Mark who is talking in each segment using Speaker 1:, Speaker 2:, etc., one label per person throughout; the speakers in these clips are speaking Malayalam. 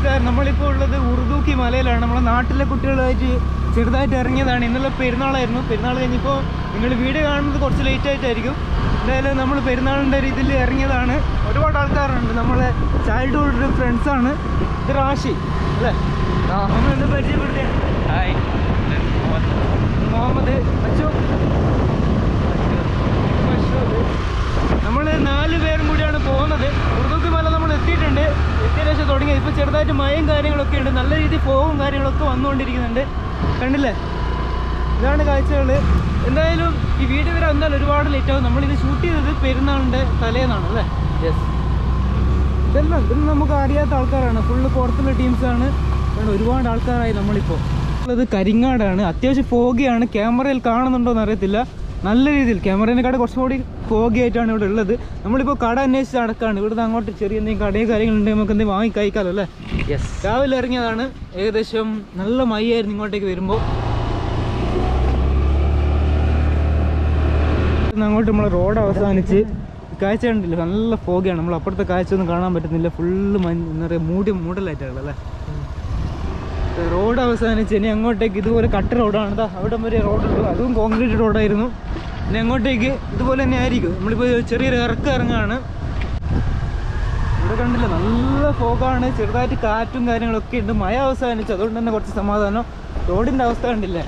Speaker 1: നമസ്കാരം നമ്മളിപ്പോൾ ഉള്ളത് ഉറുദൂക്കി മലയിലാണ് നമ്മളെ നാട്ടിലെ കുട്ടികളായിട്ട് ചെറുതായിട്ട് ഇറങ്ങിയതാണ് ഇന്നലെ പെരുന്നാളായിരുന്നു പെരുന്നാൾ കഴിഞ്ഞപ്പോൾ നിങ്ങൾ വീഡിയോ കാണുന്നത് കുറച്ച് ലേറ്റ് ആയിട്ടായിരിക്കും എന്തായാലും നമ്മൾ പെരുന്നാളിൻ്റെ രീതിയിൽ ഇറങ്ങിയതാണ് ഒരുപാട് ആൾക്കാരുണ്ട് നമ്മളെ ചൈൽഡ്ഹുഡ് ഫ്രണ്ട്സാണ് ഇത് റാഷി അല്ലേ നമ്മൾ എന്ത് പരിചയപ്പെടുത്തിയ
Speaker 2: ഹായ്
Speaker 1: മുഹമ്മദ് അച്ചു നമ്മൾ നാല് പേരും കൂടിയാണ് പോകുന്നത് ഉറുദുക്ക് മല നമ്മൾ എത്തിയിട്ടുണ്ട് എത്തിയ ശേഷം തുടങ്ങി ഇപ്പോൾ ചെറുതായിട്ട് മഴയും കാര്യങ്ങളൊക്കെ ഉണ്ട് നല്ല രീതിയിൽ പോവും കാര്യങ്ങളൊക്കെ വന്നുകൊണ്ടിരിക്കുന്നുണ്ട് കണ്ടില്ലേ ഇതാണ് കാഴ്ചകൾ എന്തായാലും ഈ വീഡിയോ വരെ എന്തായാലും ഒരുപാട് ലേറ്റ് ആവും നമ്മളിത് ഷൂട്ട് ചെയ്തത് പെരുന്നാളിൻ്റെ തലേന്നാണ് അല്ലേ
Speaker 2: യെസ്
Speaker 1: ഇതെല്ലാം ഇതൊന്നും നമുക്ക് അറിയാത്ത ആൾക്കാരാണ് ഫുള്ള് പുറത്തുള്ള ടീംസാണ് അതുകൊണ്ട് ഒരുപാട് ആൾക്കാരായി നമ്മളിപ്പോൾ ഉള്ളത് കരിങ്ങാടാണ് അത്യാവശ്യം ഫോഗിയാണ് ക്യാമറയിൽ കാണുന്നുണ്ടോ എന്ന് അറിയത്തില്ല നല്ല രീതിയിൽ ക്യാമറേനെക്കാട് കുറച്ചും കൂടി ഫോഗി ആയിട്ടാണ് ഇവിടെ ഉള്ളത് നമ്മളിപ്പോൾ കട അന്വേഷിച്ച് നടക്കാണ് ഇവിടുന്ന് അങ്ങോട്ട് ചെറിയ എന്തെങ്കിലും കടയും കാര്യങ്ങളുണ്ടെങ്കിൽ നമുക്ക് എന്തെങ്കിലും വാങ്ങി കഴിക്കാമല്ലോ അല്ലേ
Speaker 2: യെസ്
Speaker 1: രാവിലെ ഇറങ്ങിയതാണ് ഏകദേശം നല്ല മയ്യായിരുന്നു ഇങ്ങോട്ടേക്ക് വരുമ്പോൾ ഇന്ന് അങ്ങോട്ട് നമ്മളെ റോഡ് അവസാനിച്ച് കാഴ്ച കണ്ടില്ല നല്ല ഫോഗിയാണ് നമ്മൾ അപ്പുറത്തെ കാഴ്ച ഒന്നും കാണാൻ പറ്റുന്നില്ല ഫുള്ള് മഞ്ഞ് എന്താ പറയുക മൂടി മൂടലായിട്ടാണ് അല്ലേ റോഡ് അവസാനിച്ച് ഇനി അങ്ങോട്ടേക്ക് ഇതുപോലെ കട്ട റോഡാണ് ഇതാ അവിടെ വരെ റോഡുള്ളൂ അതും കോൺക്രീറ്റ് റോഡായിരുന്നു ഇനി അങ്ങോട്ടേക്ക് ഇതുപോലെ തന്നെ ആയിരിക്കും നമ്മളിപ്പോൾ ചെറിയൊരു ഇറക്കം ഇറങ്ങാണ് ഇവിടെ കണ്ടില്ല നല്ല ഫോഗാണ് ചെറുതായിട്ട് കാറ്റും കാര്യങ്ങളൊക്കെ ഉണ്ട് മഴ അവസാനിച്ചു അതുകൊണ്ട് തന്നെ കുറച്ച് സമാധാനം റോഡിൻ്റെ അവസ്ഥ കണ്ടില്ലേ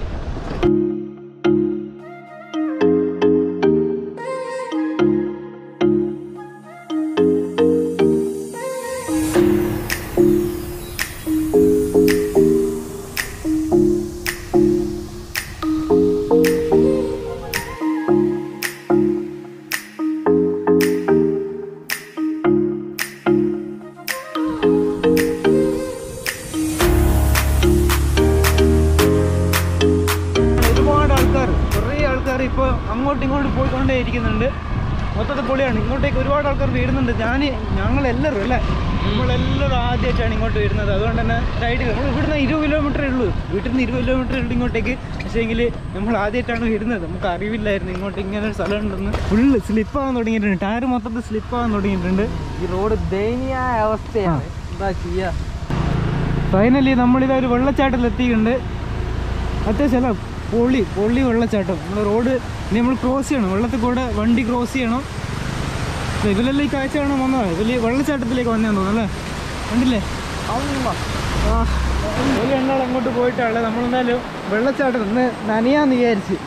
Speaker 1: ഒരുപാട് ആൾക്കാർ കുറേ ആൾക്കാർ ഇപ്പോൾ അങ്ങോട്ടും ഇങ്ങോട്ടും പോയിക്കൊണ്ടേ ഇരിക്കുന്നുണ്ട് മൊത്തത്തിൽ പൊളിയാണ് ഇങ്ങോട്ടേക്ക് ഒരുപാട് ആൾക്കാർ വരുന്നുണ്ട് ഞാൻ ഞങ്ങളെല്ലാവരും അല്ലേ നമ്മളെല്ലാവരും ആദ്യമായിട്ടാണ് ഇങ്ങോട്ട് വരുന്നത് അതുകൊണ്ട് തന്നെ റൈഡിൽ നമ്മൾ ഇവിടുന്ന് ഇരുപത് കിലോമീറ്ററേ ഉള്ളൂ വീട്ടിൽ നിന്ന് ഇരുപത് കിലോമീറ്റർ ഉണ്ട് ഇങ്ങോട്ടേക്ക് പക്ഷേങ്കിൽ നമ്മൾ ആദ്യമായിട്ടാണ് വരുന്നത് നമുക്ക് അറിവില്ലായിരുന്നു ഇങ്ങോട്ട് ഇങ്ങനെ ഒരു സ്ഥലം ഉണ്ടെന്ന് ഫുള്ള് സ്ലിപ്പാകാൻ തുടങ്ങിയിട്ടുണ്ട് ടയർ മൊത്തത്തിൽ സ്ലിപ്പാകാൻ തുടങ്ങിയിട്ടുണ്ട്
Speaker 2: ഈ റോഡ് ദയനീയായ അവസ്ഥയാണ് എന്താ ചെയ്യാ
Speaker 1: ഫൈനലി നമ്മളിതാ ഒരു വെള്ളച്ചാട്ടത്തിൽ എത്തിയിട്ടുണ്ട് അത്യാവശ്യം അല്ല പൊള്ളി പൊള്ളി വെള്ളച്ചാട്ടം നമ്മൾ റോഡ് ഇനി നമ്മൾ ക്രോസ് ചെയ്യണം വെള്ളത്തിൽ കൂടെ വണ്ടി ക്രോസ് ചെയ്യണം ദേ ഇവരെല്ലാം ഈ കാഴ്ച കാണാൻ വന്നതാണ് വലിയ വെള്ളച്ചാട്ടത്തിലേക്ക് വന്നതെന്ന് തോന്നുന്നു അല്ലേ കണ്ടില്ലേ ആ ഒരു രണ്ടാൾ അങ്ങോട്ട് പോയിട്ടാണ് നമ്മളെന്തായാലും വെള്ളച്ചാട്ടം ഒന്ന് നനയാന്ന് വിചാരിച്ച്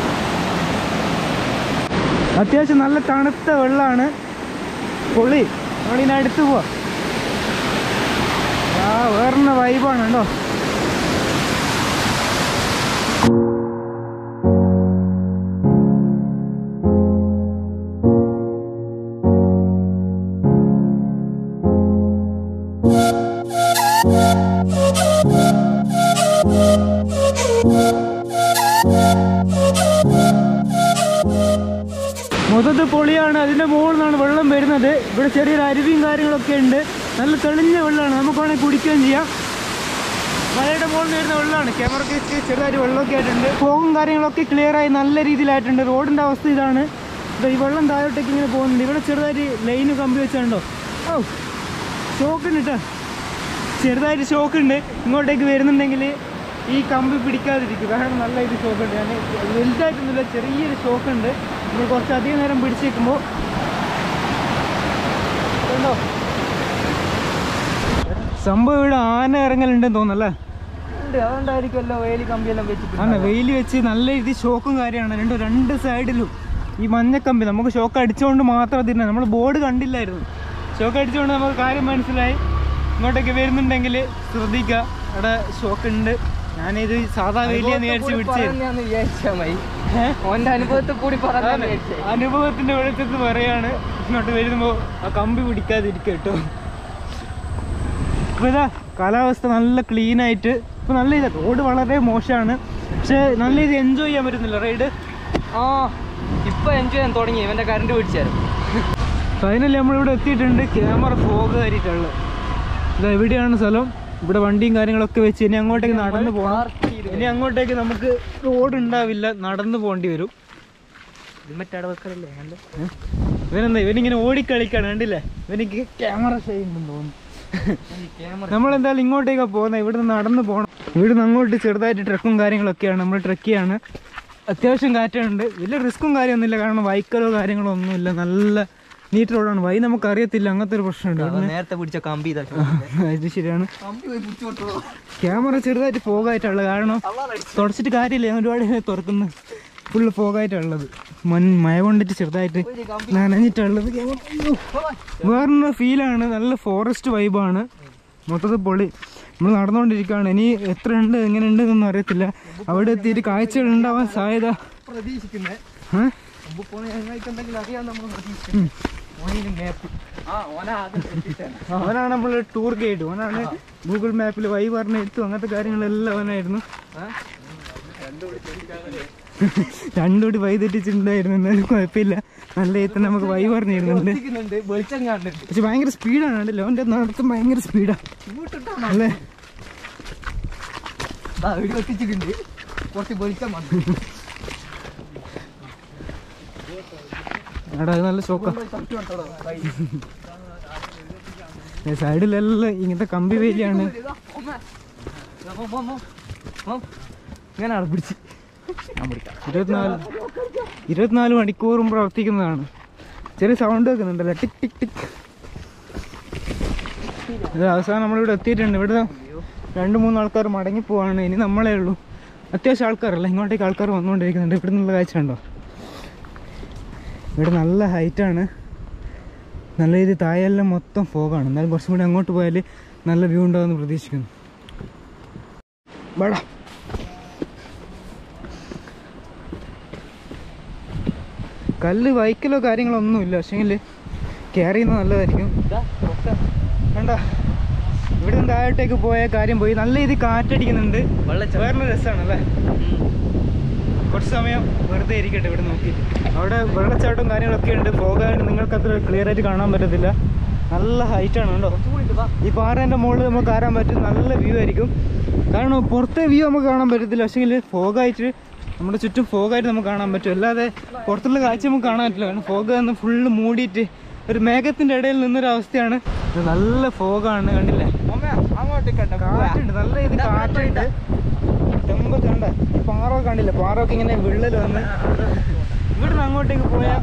Speaker 1: അത്യാവശ്യം നല്ല തണുത്ത വെള്ളമാണ് പൊള്ളി നമ്മളിതിന് അടുത്ത് പോവാം ആ വേറെ വൈബാണ് കേട്ടോ മൊത്തത്തിൽ പൊളിയാണ് അതിൻ്റെ മുകളിൽ നിന്നാണ് വെള്ളം വരുന്നത് ഇവിടെ ചെറിയൊരു അരുവിയും കാര്യങ്ങളൊക്കെ ഉണ്ട് നല്ല തെളിഞ്ഞ വെള്ളമാണ് നമുക്ക് വേണമെങ്കിൽ കുടിക്കുകയും ചെയ്യാം മലയുടെ മുകളിൽ നിന്ന് വരുന്ന വെള്ളമാണ് ക്യാമറയ്ക്ക് ചെറുതായിട്ട് വെള്ളമൊക്കെ ആയിട്ടുണ്ട് പോകും കാര്യങ്ങളൊക്കെ ക്ലിയർ ആയി നല്ല രീതിയിലായിട്ടുണ്ട് റോഡിൻ്റെ അവസ്ഥ ഇതാണ് ദേ ഈ വെള്ളം താഴോട്ടേക്ക് ഇങ്ങനെ പോകുന്നുണ്ട് ഇവിടെ ചെറുതായിട്ട് ലൈന് കമ്പി വെച്ചുണ്ടോ ഓ ഷോക്കുണ്ട് കേട്ടോ ചെറുതായിട്ട് ഷോക്കുണ്ട് ഇങ്ങോട്ടേക്ക് വരുന്നുണ്ടെങ്കിൽ ഈ കമ്പി പിടിക്കാതിരിക്കും കാരണം നല്ല ഇത് ഷോക്കുണ്ട് ഞാൻ വലുതായിട്ടൊന്നുമില്ല ചെറിയൊരു ഷോക്കുണ്ട് നമ്മൾ കുറച്ച് അധികം നേരം പിടിച്ചേക്കുമ്പോൾ കണ്ടോ സംഭവം ഇവിടെ ആന ഇറങ്ങലുണ്ടെന്ന് തോന്നല്ലേ
Speaker 2: ഉണ്ട് അതുകൊണ്ടായിരിക്കുമല്ലോ വേലി കമ്പിയെല്ലാം വെച്ചിട്ട്
Speaker 1: ആണ് വെയിൽ വെച്ച് നല്ല രീതിയിൽ ഷോക്കും കാര്യമാണ് രണ്ട് രണ്ട് സൈഡിലും ഈ മഞ്ഞക്കമ്പി നമുക്ക് ഷോക്ക് അടിച്ചുകൊണ്ട് മാത്രം അതിനെ നമ്മൾ ബോർഡ് കണ്ടില്ലായിരുന്നു ഷോക്ക് അടിച്ചുകൊണ്ട് നമുക്ക് കാര്യം മനസ്സിലായി ഇങ്ങോട്ടേക്ക് വരുന്നുണ്ടെങ്കിൽ ശ്രദ്ധിക്കുക അവിടെ ഷോക്ക് ഉണ്ട് ഞാനിത് സാധാ വെയിലെന്ന് വിചാരിച്ച് പിടിച്ചേ
Speaker 2: വിചാരിച്ചാ മതി
Speaker 1: ഏഹ്
Speaker 2: ഓന്റെ അനുഭവത്തിൽ കൂടി പറയാൻ
Speaker 1: അതാണ്. അനുഭവത്തിന്റെ വെളിച്ചത്ത് പറയാണ് ഇങ്ങോട്ട് വരുമ്പോ ആ കമ്പി പിടിക്കാതിരിക്കുക കേട്ടോ ഇപ്പൊ ഇതാ കാലാവസ്ഥ നല്ല ക്ലീൻ ആയിട്ട് ഇപ്പൊ നല്ല ഇത് റോഡ് വളരെ മോശമാണ് പക്ഷെ നല്ല ഇത് എൻജോയ് ചെയ്യാൻ പറ്റുന്നില്ല റൈഡ്
Speaker 2: ആ ഇപ്പൊ എൻജോയ് ചെയ്യാൻ തുടങ്ങി ഇവന്റെ കറണ്ട് പിടിച്ചാലും
Speaker 1: ഫൈനലി നമ്മളിവിടെ എത്തിയിട്ടുണ്ട് ക്യാമറ ഫോഗ് കയറിയിട്ടുള്ളത് ഇതാ എവിടെയാണ് സ്ഥലം ഇവിടെ വണ്ടിയും കാര്യങ്ങളൊക്കെ വെച്ച് ഇനി അങ്ങോട്ടേക്ക് നടന്നു പോകണം ഇനി അങ്ങോട്ടേക്ക് നമുക്ക് റോഡ് ഉണ്ടാവില്ല നടന്നു പോകേണ്ടി വരും
Speaker 2: ഹെൽമെറ്റ് അവിടെ വെക്കലല്ലേ നല്ല
Speaker 1: ഇവനെന്താ ഇവനിങ്ങനെ ഓടിക്കളിക്കാണ് കണ്ടില്ലേ ഇവനിക്ക് ക്യാമറ ചെയ്യുന്നുണ്ടെന്ന് തോന്നുന്നു നമ്മൾ എന്തായാലും ഇങ്ങോട്ടേക്കാണ് പോകുന്നത് ഇവിടെ നിന്ന് നടന്ന് പോകണം ഇവിടെ നിന്ന് അങ്ങോട്ട് ചെറുതായിട്ട് ട്രക്കും കാര്യങ്ങളൊക്കെയാണ് നമ്മൾ ട്രക്ക് ചെയ്യാണ് അത്യാവശ്യം കാറ്റുണ്ട് വലിയ റിസ്ക്കും കാര്യമൊന്നുമില്ല കാരണം വൈക്കലോ കാര്യങ്ങളോ ഒന്നുമില്ല നല്ല നീറ്റ് റോഡാണ് വൈ നമുക്ക് അറിയത്തില്ല അങ്ങനത്തെ ഒരു പ്രശ്നമുണ്ട് ഇവിടുന്ന്
Speaker 2: നേരത്തെ പിടിച്ച കമ്പി ഇതാ
Speaker 1: ഇത് ശരിയാണ്
Speaker 2: കമ്പി പോയി പിടിച്ചോട്ടോ
Speaker 1: ക്യാമറ ചെറുതായിട്ട് പോകായിട്ടുള്ളത് കാരണം തുടച്ചിട്ട് കാര്യമില്ല ഞാൻ ഒരുപാട് ഇതിനെ തുറക്കുന്നു ഫുള്ള് പോകായിട്ടുള്ളത് മൺ മഴ കൊണ്ടിട്ട് ചെറുതായിട്ട് നനഞ്ഞിട്ടുള്ളത് വേറൊരു ഫീലാണ് നല്ല ഫോറസ്റ്റ് വൈബാണ് മൊത്തത്തിൽ പൊളി നമ്മൾ നടന്നുകൊണ്ടിരിക്കുകയാണ് ഇനി എത്ര ഉണ്ട് എങ്ങനെ ഉണ്ട് എന്നൊന്നും അറിയത്തില്ല അവിടെ എത്തിയിട്ട് കാഴ്ചകൾ ഉണ്ടാവാൻ സാധ്യത
Speaker 2: പ്രതീക്ഷിക്കുന്നേ
Speaker 1: ഏ?
Speaker 2: മുമ്പ് പോണ ഞങ്ങൾക്ക് എന്തെങ്കിലും അറിയാൻ നമ്മൾ പ്രതീക്ഷിക്കുന്നു ഓണിന് മാപ്പ് ആ ഓനാ ആദ്യം ശ്രദ്ധിച്ചേ
Speaker 1: അവനാണ് നമ്മൾ ടൂർ ഗൈഡ് അവനാണ് ഗൂഗിൾ മാപ്പിൽ വൈ പറഞ്ഞ് എത്തും അങ്ങനത്തെ കാര്യങ്ങളെല്ലാം അവനായിരുന്നു രണ്ടുകൂടി വൈ തെറ്റിച്ചിട്ടുണ്ടായിരുന്നു എന്നാലും കുഴപ്പമില്ല നല്ല രീതിയിൽ നമുക്ക് വൈ പറഞ്ഞിരുന്നുണ്ട്
Speaker 2: ശ്രദ്ധിക്കുന്നുണ്ട് വെളിച്ചം കാണുന്നുണ്ട്
Speaker 1: പക്ഷെ ഭയങ്കര സ്പീഡാണ് കണ്ടില്ല അവൻ്റെ നടത്തം ഭയങ്കര സ്പീഡാണ്
Speaker 2: ഇങ്ങോട്ടിട്ടാണ്
Speaker 1: അല്ലേ
Speaker 2: ഇവിടെ ഒട്ടിച്ചിട്ടുണ്ട് കുറച്ച് വെളിച്ചം വന്നു
Speaker 1: എടാ അത് നല്ല ഷോക്കാ സൈഡിലെല്ലാം ഇങ്ങനത്തെ കമ്പി വേലിയാണ്
Speaker 2: ഇങ്ങനെ പിടിച്ച്
Speaker 1: ഇരുപത്തിനാല് ഇരുപത്തിനാല് മണിക്കൂറും പ്രവർത്തിക്കുന്നതാണ് ചെറിയ സൗണ്ട് വെക്കുന്നുണ്ടല്ലോ ടിക് ടിക് ടിക് ഇത് അവസാനം നമ്മളിവിടെ എത്തിയിട്ടുണ്ട് ഇവിടെ രണ്ട് മൂന്ന് ആൾക്കാർ മടങ്ങി പോവാണ് ഇനി നമ്മളേ ഉള്ളൂ അത്യാവശ്യം ആൾക്കാരല്ല ഇങ്ങോട്ടേക്ക് ആൾക്കാർ വന്നുകൊണ്ടിരിക്കുന്നുണ്ട് ഇവിടെ നിന്നുള്ള കാഴ്ച ഉണ്ടോ ഇവിടെ നല്ല ഹൈറ്റാണ് നല്ല രീതിയിൽ താഴെല്ലാം മൊത്തം ഫോഗാണ് എന്നാലും കുറച്ചും കൂടി അങ്ങോട്ട് പോയാൽ നല്ല വ്യൂ ഉണ്ടാവുമെന്ന് പ്രതീക്ഷിക്കുന്നു വേടാ കല്ല് വൈക്കലോ കാര്യങ്ങളോ ഒന്നുമില്ല പക്ഷേങ്കിൽ കെയർ ചെയ്യുന്നത് നല്ലതായിരിക്കും കണ്ട ഇവിടെ നിന്ന് താഴോട്ടേക്ക് പോയ കാര്യം പോയി നല്ല രീതിയിൽ കാറ്റടിക്കുന്നുണ്ട്
Speaker 2: വെള്ളച്ചാട്ടം.
Speaker 1: വേറെ രസമാണല്ലേ കുറച്ച് സമയം വെറുതെ ഇരിക്കട്ടെ ഇവിടെ നോക്കിയിട്ട് അവിടെ വെള്ളച്ചാട്ടവും കാര്യങ്ങളൊക്കെ ഉണ്ട് പോകാൻ നിങ്ങൾക്ക് അത്ര ക്ലിയർ ആയിട്ട് കാണാൻ പറ്റത്തില്ല നല്ല ഹൈറ്റാണ് കേട്ടോ ഈ പാറേൻ്റെ മുകളിൽ നമുക്ക് കയറാൻ പറ്റും നല്ല വ്യൂ ആയിരിക്കും കാരണം പുറത്തെ വ്യൂ നമുക്ക് കാണാൻ പറ്റത്തില്ല പക്ഷേങ്കിൽ ഫോഗായിട്ട് നമ്മുടെ ചുറ്റും ഫോഗായിട്ട് നമുക്ക് കാണാൻ പറ്റും അല്ലാതെ പുറത്തുള്ള കാഴ്ച നമുക്ക് കാണാൻ പറ്റില്ല കാരണം ഫോഗ് എന്ന് ഫുള്ള് മൂടിയിട്ട് ഒരു മേഘത്തിൻ്റെ ഇടയിൽ നിന്നൊരു അവസ്ഥയാണ് ഇത് നല്ല ഫോഗാണ് കണ്ടില്ലേ
Speaker 2: അങ്ങോട്ട് കണ്ട
Speaker 1: കാറ്റുണ്ട് നല്ല ഇത് കാറ്റുണ്ട് ടെമ്പ് കണ്ട ഈ പാറ കണ്ടില്ല പാറൊക്കെ ഇങ്ങനെ വിള്ളൽ വന്ന് ഇവിടുന്ന് അങ്ങോട്ടേക്ക് പോയാൽ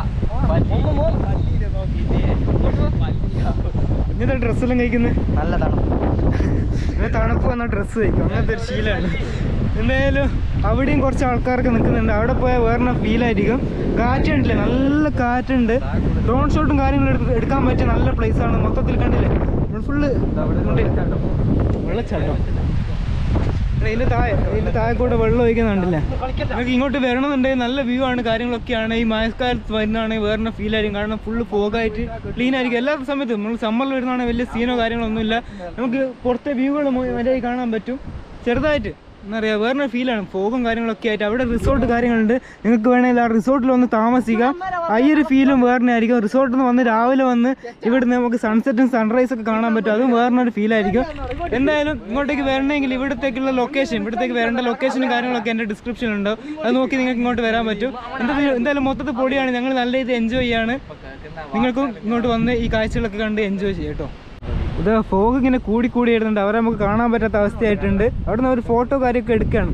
Speaker 1: ഇങ്ങനത്തെ ഡ്രസ്സെല്ലാം കഴിക്കുന്നത്
Speaker 2: നല്ലതാണ്
Speaker 1: ഇങ്ങനെ തണുപ്പ് വന്ന ഡ്രസ്സ് കഴിക്കും അങ്ങനത്തെ ഒരു ശീലമാണ് എന്തായാലും അവിടെയും കുറച്ച് ആൾക്കാരൊക്കെ നിൽക്കുന്നുണ്ട് അവിടെ പോയാൽ വേറെ ഫീലായിരിക്കും കാറ്റുണ്ടല്ലേ നല്ല കാറ്റുണ്ട് ഡ്രോൺ ഷോട്ടും കാര്യങ്ങളും എടുത്ത് എടുക്കാൻ പറ്റിയ നല്ല place ആണ് മൊത്തത്തിൽ കണ്ടില്ലേ ഫുള്ള് വെള്ളച്ചാട്ടം എടാ, ഇതിന്റെ താഴെ ഇതിന്റെ താഴെ കൂടെ വെള്ളം ഒഴിക്കുന്നുണ്ടല്ലേ നമുക്ക് ഇങ്ങോട്ട് വരണമെന്നുണ്ടെങ്കിൽ നല്ല വ്യൂ ആണ് കാര്യങ്ങളൊക്കെയാണ് ഈ മഴക്കാലത്ത് വരുന്നതാണെങ്കിൽ വേറെ ഫീൽ ആയിരിക്കും കാരണം ഫുള്ള് പോകായിട്ട് ക്ലീൻ ആയിരിക്കും എല്ലാ സമയത്തും നമ്മൾ സമ്മറിൽ വരുന്നതാണെങ്കിൽ വലിയ സീനോ കാര്യങ്ങളോ ഒന്നുമില്ല നമുക്ക് പുറത്തെ വ്യൂകൾ മര്യാദ കാണാൻ പറ്റും ചെറുതായിട്ട് എന്താ പറയുക വേറെ ഫീലാണ് ഫോഗും കാര്യങ്ങളൊക്കെ ആയിട്ട് അവിടെ റിസോർട്ട് കാര്യങ്ങളുണ്ട് നിങ്ങൾക്ക് വേണമെങ്കിൽ ആ റിസോർട്ടിൽ വന്ന് താമസിക്കാം ആ ഈ ഒരു ഫീലും വേറെ ആയിരിക്കും റിസോർട്ടിൽ നിന്ന് വന്ന് രാവിലെ വന്ന് ഇവിടുന്ന് നമുക്ക് സൺസെറ്റും സൺറൈസ് ഒക്കെ കാണാൻ പറ്റും അതും വേറൊരു ഫീലായിരിക്കും എന്തായാലും ഇങ്ങോട്ടേക്ക് വരണമെങ്കിൽ ഇവിടത്തേക്കുള്ള ലൊക്കേഷൻ ഇവിടത്തേക്ക് വരേണ്ട ലൊക്കേഷനും കാര്യങ്ങളൊക്കെ എൻ്റെ ഡിസ്ക്രിപ്ഷനിൽ ഉണ്ട് അത് നോക്കി നിങ്ങൾക്ക് ഇങ്ങോട്ട് വരാൻ പറ്റും എന്തായാലും എന്തായാലും മൊത്തത്തിൽ പൊടിയാണ് ഞങ്ങൾ നല്ല രീതിയിൽ എൻജോയ് ചെയ്യാണ് നിങ്ങൾക്കും ഇങ്ങോട്ട് വന്ന് ഈ കാഴ്ചകളൊക്കെ കണ്ട് എൻജോയ് ചെയ്യാം കേട്ടോ ഇത് ഫോഗ് ഇങ്ങനെ കൂടി കൂടി വരുന്നുണ്ട് അവരെ നമുക്ക് കാണാൻ പറ്റാത്ത അവസ്ഥയായിട്ടുണ്ട് അവിടെ നിന്ന് ഒരു ഫോട്ടോ കാര്യമൊക്കെ എടുക്കുകയാണ്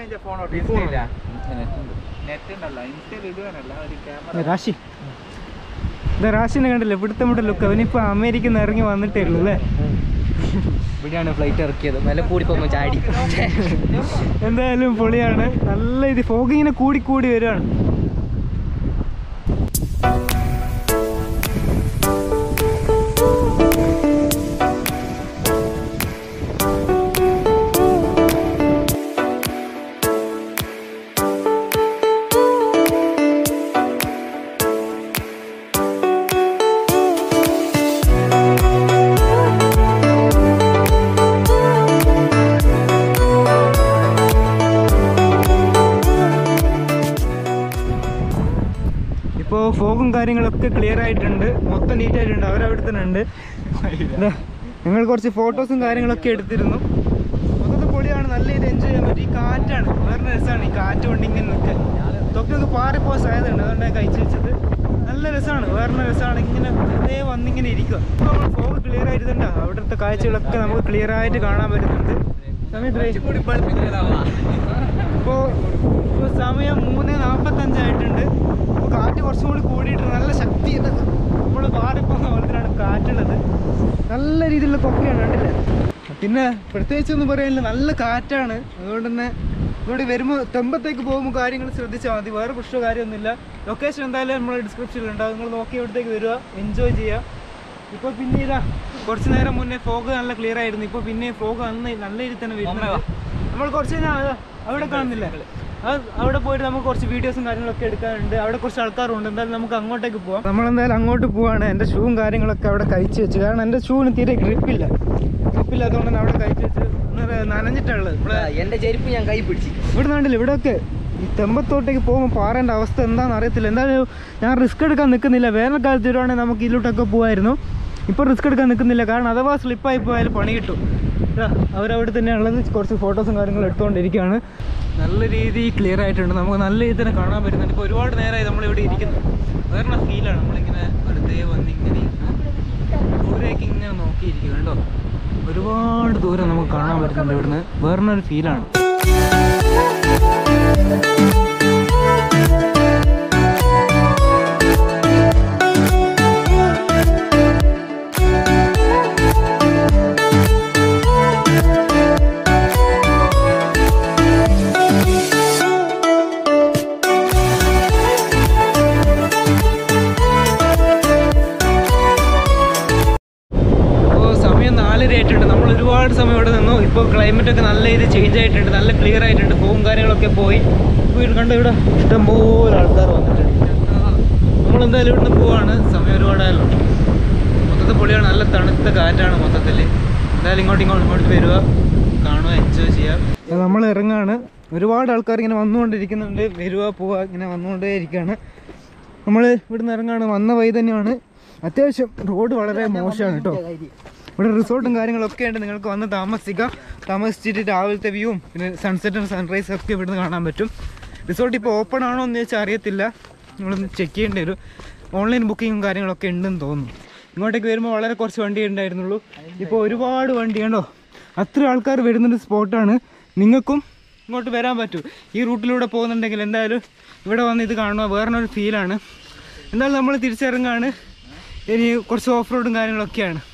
Speaker 1: റാഷി ഇത് റാഷിനെ കണ്ടില്ലേ ഇവിടുത്തെ നമ്മുടെ ലുക്ക് അവനിപ്പോ അമേരിക്കയിൽ നിന്ന് ഇറങ്ങി വന്നിട്ടേ ഉള്ളൂ അല്ലേ
Speaker 2: ഇവിടെയാണ് ഫ്ലൈറ്റ് ഇറക്കിയത് വില കൂടി പോകുമ്പോൾ ചാടി
Speaker 1: എന്തായാലും പൊളിയാണ് നല്ല ഇത് ഫോഗ് ഇങ്ങനെ കൂടി കൂടി വരികയാണ് ഇപ്പോൾ ഫോഗും കാര്യങ്ങളൊക്കെ ക്ലിയർ ആയിട്ടുണ്ട് മൊത്തം നീറ്റ് ആയിട്ടുണ്ട് അവരവിടെ തന്നെ ഉണ്ട് ദാ, ഞങ്ങൾ കുറച്ച് ഫോട്ടോസും കാര്യങ്ങളൊക്കെ എടുത്തിരുന്നു മൊത്തത്തിൽ പൊളിയാണ് നല്ല ഇത് എൻജോയ് ചെയ്യാൻ പറ്റും ഈ കാറ്റാണ് വേറെ രസമാണ് ഈ കാറ്റ് കൊണ്ട് ഇങ്ങനെ നിൽക്കാൻ തൊക്കെ പാറിപ്പോകാൻ സാധ്യതയുണ്ട് അതുകൊണ്ട് ഞാൻ കഴിച്ചു വെച്ചത് നല്ല രസമാണ് വേറെ രസമാണ് ഇങ്ങനെ വെറുതെ വന്നിങ്ങനെ ഇരിക്കുക ഇപ്പോൾ നമ്മൾ ഫോഗ് ക്ലിയർ ആയിരുന്നുണ്ട് അവിടുത്തെ കാഴ്ചകളൊക്കെ നമുക്ക് ക്ലിയർ ആയിട്ട് കാണാൻ പറ്റുന്നുണ്ട് സമയത്ത് ഇപ്പോൾ ഇപ്പോൾ സമയം മൂന്ന് നാൽപ്പത്തഞ്ചായിട്ടുണ്ട് ഇപ്പോൾ കാറ്റ് കുറച്ചും കൂടി കൂടിയിട്ട് നല്ല ശക്തി നമ്മൾ മാറിപ്പോകുന്ന പോലത്തിലാണ് കാറ്റുള്ളത് നല്ല രീതിയിലുള്ള കൊക്കയാണ് കണ്ടില്ലേ പിന്നെ പ്രത്യേകിച്ച് ഒന്നും പറയാനില്ല നല്ല കാറ്റാണ് അതുകൊണ്ട് തന്നെ ഇവിടെ വരുമ്പോൾ തെമ്പത്തേക്ക് പോകുമ്പോൾ കാര്യങ്ങൾ ശ്രദ്ധിച്ചാൽ മതി വേറെ പ്രശ്നമോ കാര്യമൊന്നുമില്ല ലൊക്കേഷൻ എന്തായാലും നമ്മൾ ഡിസ്ക്രിപ്ഷനിൽ ഉണ്ടാവും നിങ്ങൾ നോക്കി ഇവിടത്തേക്ക് വരിക എൻജോയ് ചെയ്യുക ഇപ്പോൾ പിന്നെ ഇതാ കുറച്ച് നേരം മുന്നേ ഫോഗ് നല്ല ക്ലിയർ ആയിരുന്നു ഇപ്പോൾ പിന്നെ ഫോഗ് നന്ന നല്ല രീതിയിൽ തന്നെ വരുന്നുണ്ട് നമ്മൾ കുറച്ച് കഴിഞ്ഞാൽ അതാ അവിടെ കാണുന്നില്ല അത് അവിടെ പോയിട്ട് നമുക്ക് കുറച്ച് വീഡിയോസും കാര്യങ്ങളൊക്കെ എടുക്കാനുണ്ട് അവിടെ കുറച്ച് ആൾക്കാരുണ്ട് എന്തായാലും നമുക്ക് അങ്ങോട്ടേക്ക് പോവാം നമ്മളെന്തായാലും അങ്ങോട്ട് പോവാണ് എൻ്റെ ഷൂവും കാര്യങ്ങളൊക്കെ അവിടെ കഴിച്ച് വെച്ച് കാരണം എൻ്റെ ഷൂവിന് തീരെ ഗ്രിപ്പില്ല ഗ്രിപ്പില്ലാത്തതുകൊണ്ട് തന്നെ അവിടെ കഴിച്ച് വെച്ച് ഒന്ന് നനഞ്ഞിട്ടുള്ളത് ഇവിടെ
Speaker 2: എന്റെ ചെരുപ്പ് ഞാൻ കൈ പിടിച്ചു
Speaker 1: ഇവിടെ നാട്ടിൽ ഇവിടെയൊക്കെ ഈ തെമ്പത്തോട്ടേക്ക് പോകുമ്പോൾ പാറേൻ്റെ അവസ്ഥ എന്താണെന്ന് അറിയത്തില്ല എന്തായാലും ഞാൻ റിസ്ക് എടുക്കാൻ നിൽക്കുന്നില്ല വേനൽക്കാലത്ത് വരുവാണെങ്കിൽ നമുക്ക് ഇതിലോട്ടൊക്കെ പോകുമായിരുന്നു ഇപ്പോൾ റിസ്ക് എടുക്കാൻ നിൽക്കുന്നില്ല കാരണം അഥവാ സ്ലിപ്പായി പോയാൽ പണി കിട്ടും ഇതാ, അവരവിടെ തന്നെയുള്ളത് കുറച്ച് ഫോട്ടോസും കാര്യങ്ങളും എടുത്തുകൊണ്ടിരിക്കുകയാണ് നല്ല രീതിയിൽ ക്ലിയർ ആയിട്ടുണ്ട് നമുക്ക് നല്ല രീതിയിൽ തന്നെ കാണാൻ പറ്റുന്നുണ്ട് ഇപ്പോൾ ഒരുപാട് നേരമായി നമ്മളിവിടെ ഇരിക്കുന്നു വേറെ ഫീലാണ് നമ്മളിങ്ങനെ വെറുതെ വന്നിങ്ങനെ ഇരുന്ന് ദൂരേക്ക് ഇങ്ങനെ നോക്കിയിരിക്കും കേട്ടോ ഒരുപാട് ദൂരം നമുക്ക് കാണാൻ പറ്റുന്നുണ്ട് ഇവിടുന്ന് വേറെ ഒരു ഫീലാണ് ഇപ്പോൾ സമയം നാലര ആയിട്ടുണ്ട് നമ്മൾ ഒരുപാട് സമയം ഇവിടെ നിന്നു ഇപ്പോൾ ക്ലൈമറ്റ് ഒക്കെ നല്ല രീതിയിൽ ചേഞ്ച് ആയിട്ടുണ്ട് നല്ല ക്ലിയർ ആയിട്ടുണ്ട് ഫോം കാര്യങ്ങളൊക്കെ പോയി ഇപ്പോൾ ഇത് കണ്ട ഇവിടെ ഇഷ്ടംപോലെ ആൾക്കാർ വന്നിട്ടുണ്ട് നമ്മൾ എന്തായാലും ഇവിടുന്ന് പോവാണ് സമയം ഒരുപാടായല്ലോ മൊത്തത്തിൽ പൊളിയാണ് നല്ല തണുത്ത കാറ്റാണ് മൊത്തത്തിൽ എന്തായാലും ഇങ്ങോട്ട് ഇങ്ങോട്ട് ഇങ്ങോട്ട് വരിക കാണുക എൻജോയ് ചെയ്യുക നമ്മൾ ഇറങ്ങാണ് ഒരുപാട് ആൾക്കാർ ഇങ്ങനെ വന്നുകൊണ്ടിരിക്കുന്നുണ്ട് വരിക പോവുക ഇങ്ങനെ വന്നുകൊണ്ടേ ഇരിക്കുകയാണ് നമ്മൾ ഇവിടുന്ന് ഇറങ്ങാണ് വന്ന വഴി തന്നെയാണ് അത്യാവശ്യം റോഡ് വളരെ മോശമാണ് കേട്ടോ ഇവിടെ റിസോർട്ടും കാര്യങ്ങളൊക്കെ ഉണ്ട് നിങ്ങൾക്ക് വന്ന് താമസിക്കാം താമസിച്ചിട്ട് രാവിലത്തെ വ്യൂവും പിന്നെ സൺസെറ്റും സൺറൈസും ഒക്കെ ഇവിടുന്ന് കാണാൻ പറ്റും റിസോർട്ട് ഇപ്പോൾ ഓപ്പൺ ആണോ എന്ന് ചോദിച്ചാൽ അറിയത്തില്ല നമ്മളൊന്ന് ചെക്ക് ചെയ്യേണ്ടി വരും ഓൺലൈൻ ബുക്കിങ്ങും കാര്യങ്ങളൊക്കെ ഉണ്ടെന്ന് തോന്നുന്നു ഇങ്ങോട്ടേക്ക് വരുമ്പോൾ വളരെ കുറച്ച് വണ്ടി ഉണ്ടായിരുന്നുള്ളൂ ഇപ്പോൾ ഒരുപാട് വണ്ടി കണ്ടോ അത്ര ആൾക്കാർ വരുന്നൊരു സ്പോട്ടാണ് നിങ്ങൾക്കും ഇങ്ങോട്ട് വരാൻ പറ്റും ഈ റൂട്ടിലൂടെ പോകുന്നുണ്ടെങ്കിൽ എന്തായാലും ഇവിടെ വന്ന് ഇത് കാണുക വേറൊരു ഫീലാണ് എന്തായാലും നമ്മൾ തിരിച്ചിറങ്ങാണ് ഇനി കുറച്ച് ഓഫ് റോഡും കാര്യങ്ങളൊക്കെയാണ്